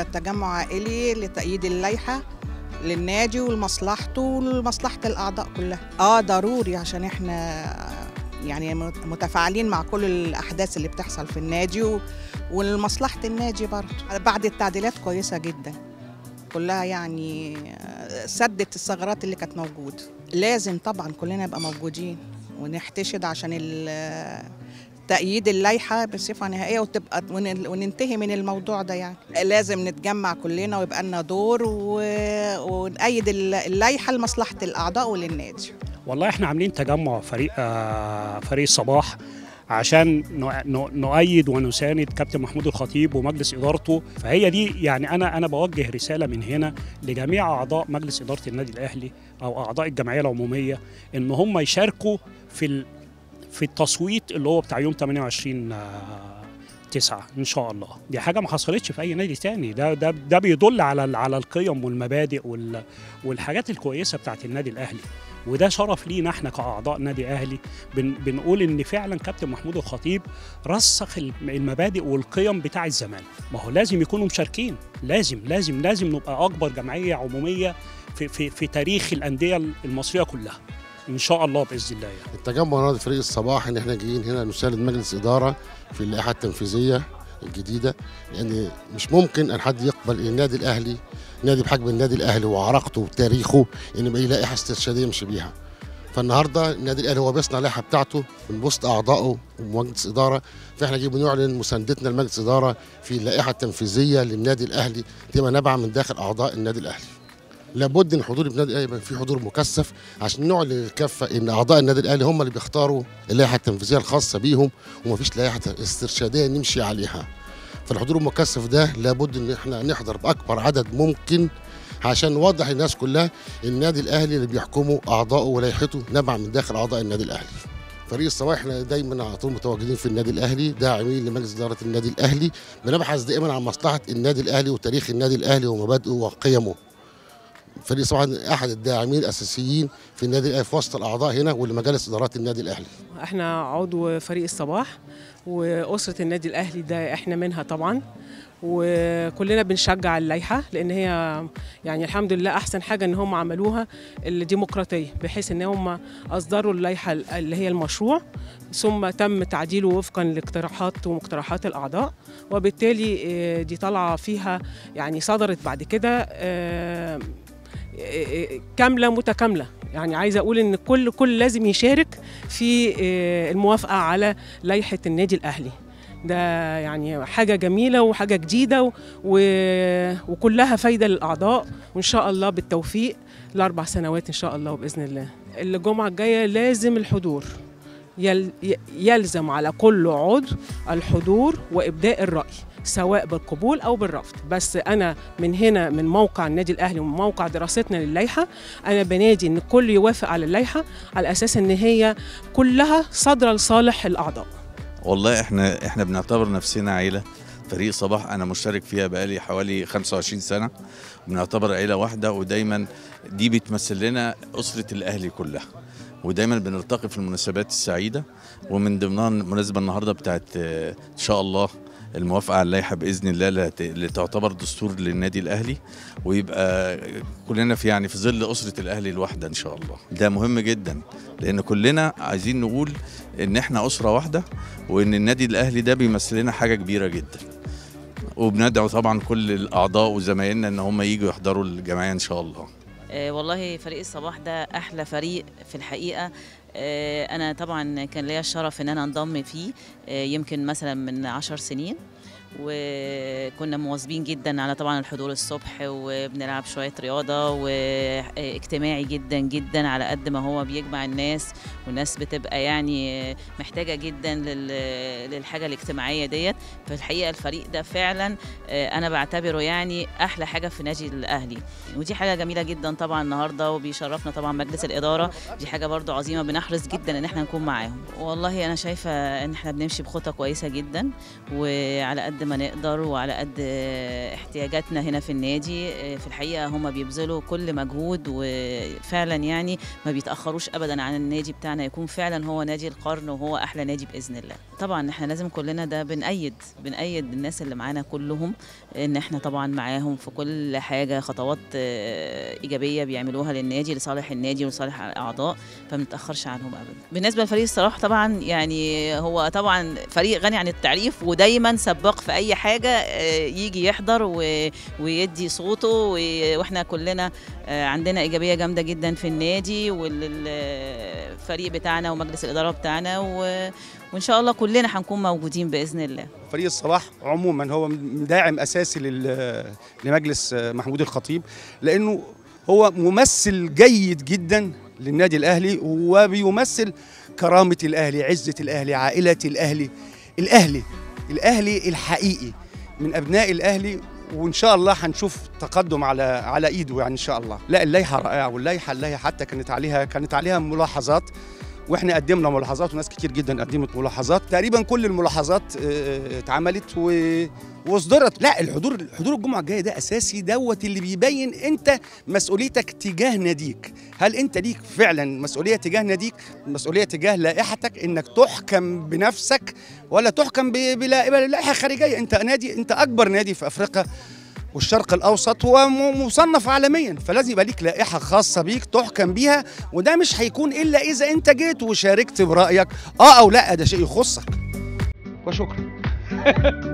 تجمع عائلي لتأييد اللائحة للنادي ولمصلحته ولمصلحة الأعضاء كلها اه ضروري عشان احنا يعني متفاعلين مع كل الأحداث اللي بتحصل في النادي و- ولمصلحة النادي برضه بعد التعديلات كويسة جدا كلها يعني آه، سدت الثغرات اللي كانت موجودة لازم طبعا كلنا نبقى موجودين ونحتشد عشان ال- تأييد اللائحة بصفة نهائية وتبقى ون- وننتهي من الموضوع ده يعني لازم نتجمع كلنا ويبقى لنا دور و... ونأيد ال- اللائحة لمصلحة الأعضاء وللنادي والله احنا عاملين تجمع فريق آه، فريق الصباح عشان ن- ن- نؤيد ونساند كابتن محمود الخطيب ومجلس ادارته فهي دي يعني انا انا بوجه رساله من هنا لجميع اعضاء مجلس اداره النادي الاهلي او اعضاء الجمعيه العموميه ان هم يشاركوا في ال- في التصويت اللي هو بتاع يوم 28 آه، تسعة ان شاء الله دي حاجه ما حصلتش في اي نادي تاني ده ده ده بيدل على ال- على القيم والمبادئ وال والحاجات الكويسه بتاعت النادي الاهلي وده شرف لينا احنا كاعضاء نادي اهلي بن بنقول ان فعلا كابتن محمود الخطيب رسخ الم- المبادئ والقيم بتاع الزمان ما هو لازم يكونوا مشاركين لازم لازم لازم نبقى اكبر جمعيه عموميه في في في تاريخ الانديه المصريه كلها ان شاء الله باذن الله يعني. التجمع النهارده فريق الصباح ان احنا جايين هنا نساند مجلس اداره في اللائحه التنفيذيه الجديده لان مش ممكن ان حد يقبل النادي الاهلي نادي بحجم النادي الاهلي وعراقته وتاريخه ان يبقى ليه لائحه استرشاديه يمشي بيها فالنهارده النادي الاهلي هو بيصنع اللائحه بتاعته من وسط اعضائه ومجلس اداره فاحنا جايين بنعلن مساندتنا لمجلس اداره في اللائحه التنفيذيه للنادي الاهلي تبقى نابعه من داخل اعضاء النادي الاهلي لابد ان حضور النادي الاهلي يبقى في حضور مكثف عشان نعلن للكافه ان اعضاء النادي الاهلي هم اللي بيختاروا اللائحه التنفيذيه الخاصه بيهم ومفيش لائحه استرشاديه نمشي عليها فالحضور المكثف ده لابد ان احنا نحضر باكبر عدد ممكن عشان نوضح للناس كلها النادي الاهلي اللي بيحكمه اعضائه ولايحته نبع من داخل اعضاء النادي الاهلي فريق الصباح احنا دايما على طول متواجدين في النادي الاهلي داعمين لمجلس اداره النادي الاهلي بنبحث دائما عن مصلحه النادي الاهلي وتاريخ النادي الاهلي ومبادئه وقيمه فريق صباح احد الداعمين الاساسيين في النادي الاهلي في وسط الاعضاء هنا ولمجالس ادارات النادي الاهلي احنا عضو فريق الصباح واسره النادي الاهلي ده احنا منها طبعا وكلنا بنشجع اللائحه لان هي يعني الحمد لله احسن حاجه ان هم عملوها الديمقراطيه بحيث ان هم اصدروا اللائحه اللي هي المشروع ثم تم تعديله وفقا لاقتراحات ومقترحات الاعضاء وبالتالي آه، دي طالعه فيها يعني صدرت بعد كده آه، آه، كامله متكامله يعني عايزه اقول ان كل كل لازم يشارك في آه، الموافقه على لائحه النادي الاهلي ده يعني حاجه جميله وحاجه جديده و... و- وكلها فايده للاعضاء وان شاء الله بالتوفيق لاربع سنوات ان شاء الله وباذن الله الجمعه الجايه لازم الحضور يل... ي- يلزم على كل عضو الحضور وابداء الراي سواء بالقبول او بالرفض بس انا من هنا من موقع النادي الاهلي ومن موقع دراستنا للائحه انا بنادي ان الكل يوافق على اللائحه على اساس ان هي كلها صادره لصالح الاعضاء والله احنا احنا بنعتبر نفسنا عيله فريق صباح انا مشترك فيها بقالي حوالي 25 سنه بنعتبر عيله واحده ودايما دي بتمثل لنا اسره الاهلي كلها ودايما بنلتقي في المناسبات السعيده ومن ضمنها المناسبه النهارده بتاعت آه، ان شاء الله الموافقه على اللائحه باذن الله اللي هت- اللي تعتبر دستور للنادي الاهلي ويبقى كلنا في يعني في ظل اسره الاهلي الواحده ان شاء الله ده مهم جدا لان كلنا عايزين نقول ان احنا اسره واحده وان النادي الاهلي ده بيمثل لنا حاجه كبيره جدا وبندعو طبعا كل الاعضاء وزمايلنا ان هم يجوا يحضروا الجمعيه ان شاء الله آه، والله فريق الصباح ده احلى فريق في الحقيقه آه، انا طبعا كان ليا الشرف ان انا انضم فيه آه، يمكن مثلا من عشر سنين وكنا مواظبين جدا على طبعا الحضور الصبح وبنلعب شويه رياضه واجتماعي جدا جدا على قد ما هو بيجمع الناس والناس بتبقى يعني محتاجه جدا لل- للحاجه الاجتماعيه ديت في الحقيقه الفريق ده فعلا آه، انا بعتبره يعني احلى حاجه في نادي الاهلي ودي حاجه جميله جدا طبعا النهارده وبيشرفنا طبعا مجلس الاداره دي حاجه برضو عظيمه بنحرص جدا ان احنا نكون معاهم والله انا شايفه ان احنا بنمشي بخطى كويسه جدا وعلى قد قد ما نقدر وعلى قد آه، احتياجاتنا هنا في النادي آه، في الحقيقه هم بيبذلوا كل مجهود وفعلا يعني ما بيتاخروش ابدا عن النادي بتاعنا يكون فعلا هو نادي القرن وهو احلى نادي باذن الله طبعا احنا لازم كلنا ده بنأيد بنأيد الناس اللي معانا كلهم ان احنا طبعا معاهم في كل حاجه خطوات آه، ايجابيه بيعملوها للنادي لصالح النادي ولصالح الاعضاء فما نتاخرش عنهم ابدا بالنسبه لفريق الصلاح طبعا يعني هو طبعا فريق غني عن التعريف ودايما سباق في اي حاجه آه، يجي يحضر و- ويدي صوته و- واحنا كلنا آه، عندنا ايجابيه جامده جدا في النادي والفريق بتاعنا ومجلس الاداره بتاعنا و- وان شاء الله كلنا هنكون موجودين باذن الله فريق الصلاح عموما هو داعم اساسي لل- لمجلس محمود الخطيب لانه هو ممثل جيد جدا للنادي الاهلي وبيمثل كرامه الاهلي عزه الاهلي عائله الاهلي الاهلي الاهلي الحقيقي من ابناء الاهلي وان شاء الله هنشوف تقدم على على ايده يعني ان شاء الله لا اللائحه رائعه واللائحه اللائحه حتى كانت عليها كانت عليها ملاحظات واحنا قدمنا ملاحظات وناس كتير جدا قدمت ملاحظات تقريبا كل الملاحظات آه، اتعملت و... واصدرت لا الحضور حضور الجمعه الجايه ده اساسي دوت اللي بيبين انت مسؤوليتك تجاه ناديك هل انت ليك فعلا مسؤوليه تجاه ناديك مسؤوليه تجاه لائحتك انك تحكم بنفسك ولا تحكم ب- بلا- بلائحه خارجيه انت نادي انت اكبر نادي في افريقيا والشرق الاوسط ومصنف عالميا فلازم يبقى ليك لائحه خاصه بيك تحكم بيها وده مش هيكون الا اذا انت جيت وشاركت برايك اه او لا ده شيء يخصك وشكرا